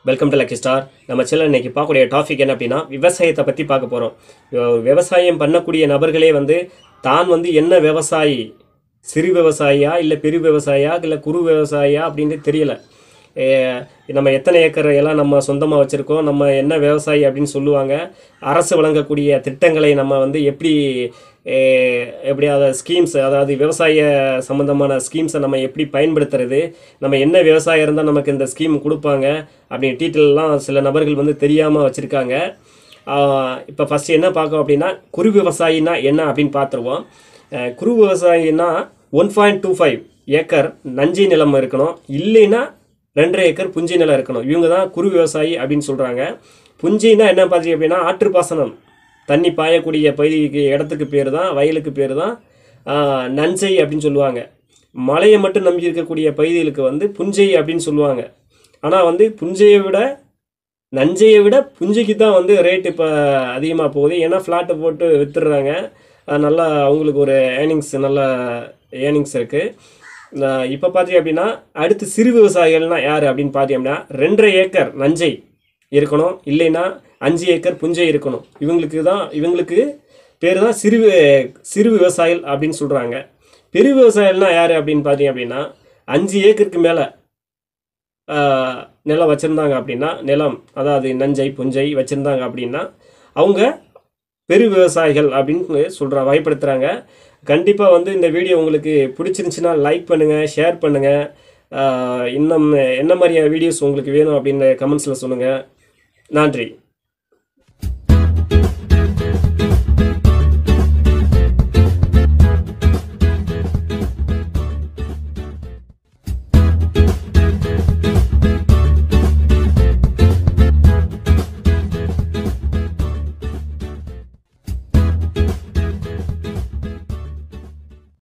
welcome to lucky star நம்ம channel இன்னைக்கு பார்க்கக்கூடிய டாபிக் என்ன அப்படின்னா விவசாயத்தை பற்றி பார்க்க போகிறோம் விவசாயம் பண்ணக்கூடிய நபர்களே வந்து தான் வந்து என்ன விவசாயி சிறு விவசாயியா இல்லை பெரு விவசாயியா இல்லை குறு விவசாயியா அப்படின்ட்டு தெரியல ஏ, நம்ம எத்தனை ஏக்கர் எல்லாம் நம்ம சொந்தமாக வச்சுருக்கோம் நம்ம என்ன விவசாயி அப்படின்னு சொல்லுவாங்க அரசு வழங்கக்கூடிய திட்டங்களை நம்ம வந்து எப்படி ஏ, எப்படி அதை ஸ்கீம்ஸ் அதாவது விவசாய சம்மந்தமான ஸ்கீம்ஸை நம்ம எப்படி பயன்படுத்துறது நம்ம என்ன விவசாயம் இருந்தால் நமக்கு இந்த ஸ்கீம் கொடுப்பாங்க அப்படின்னு டீட்டெயிலெலாம் சில நபர்கள் வந்து தெரியாமல் வச்சுருக்காங்க இப்போ ஃபஸ்ட்டு என்ன பார்க்கோம் அப்படின்னா குறு விவசாயினா என்ன அப்படின்னு பார்த்துருவோம் அஹ் குறு விவசாயினா one point two five acre நஞ்சை நிலம் இருக்கணும் இல்லைன்னா ரெண்டரை ஏக்கர் புஞ்சை நிலம் இருக்கணும் இவங்க தான் குறு விவசாயி அப்படின்னு சொல்கிறாங்க புஞ்சைனா என்ன பார்த்தீங்க அப்படின்னா ஆற்றுப்பாசனம் தண்ணி பாயக்கூடிய பகுதிக்கு இடத்துக்கு பேர் தான் வயலுக்கு பேர் தான் ஆஹ், நஞ்சை அப்படின்னு சொல்லுவாங்க மழையை மட்டும் நம்பி இருக்கக்கூடிய பகுதிகளுக்கு வந்து புஞ்சை அப்படின்னு சொல்லுவாங்க ஆனால் வந்து புஞ்சையை விட நஞ்சையை விட புஞ்சைக்கு தான் வந்து ரேட் இப்போ அதிகமாக போகுது ஏன்னா ஃப்ளாட்டை போட்டு வித்துடுறாங்க அது நல்லா அவங்களுக்கு ஒரு ஏர்னிங்ஸ் நல்ல ஏர்னிங்ஸ் இருக்குது இப்போ பார்த்தீங்க அப்படின்னா அடுத்து சிறு விவசாயிகள்னா யார் அப்படின்னு பார்த்தீங்க அப்படின்னா ரெண்டரை ஏக்கர் நஞ்சை இருக்கணும் இல்லைன்னா அஞ்சு ஏக்கர் புஞ்சை இருக்கணும் இவங்களுக்கு தான் இவங்களுக்கு பேர் தான் சிறு வி- சிறு விவசாயிகள் அப்படின்னு சொல்கிறாங்க பெரு விவசாயிகள்னா யார் அப்படின்னு பார்த்தீங்க அப்படின்னா அஞ்சு ஏக்கருக்கு மேலே நிலம் வச்சுருந்தாங்க அப்படின்னா நிலம் அதாவது நஞ்சை புஞ்சை வச்சுருந்தாங்க அப்படின்னா அவங்க பெரு விவசாயிகள் அப்படின்னு சொல்கிற வகைப்படுத்துகிறாங்க கண்டிப்பாக வந்து இந்த வீடியோ உங்களுக்கு பிடிச்சிருந்துச்சுன்னா லைக் பண்ணுங்கள் ஷேர் பண்ணுங்கள் இன்னும் என்ன மாதிரியான வீடியோஸ் உங்களுக்கு வேணும் அப்படின்னு கமெண்ட்ஸில் சொல்லுங்கள் நன்றி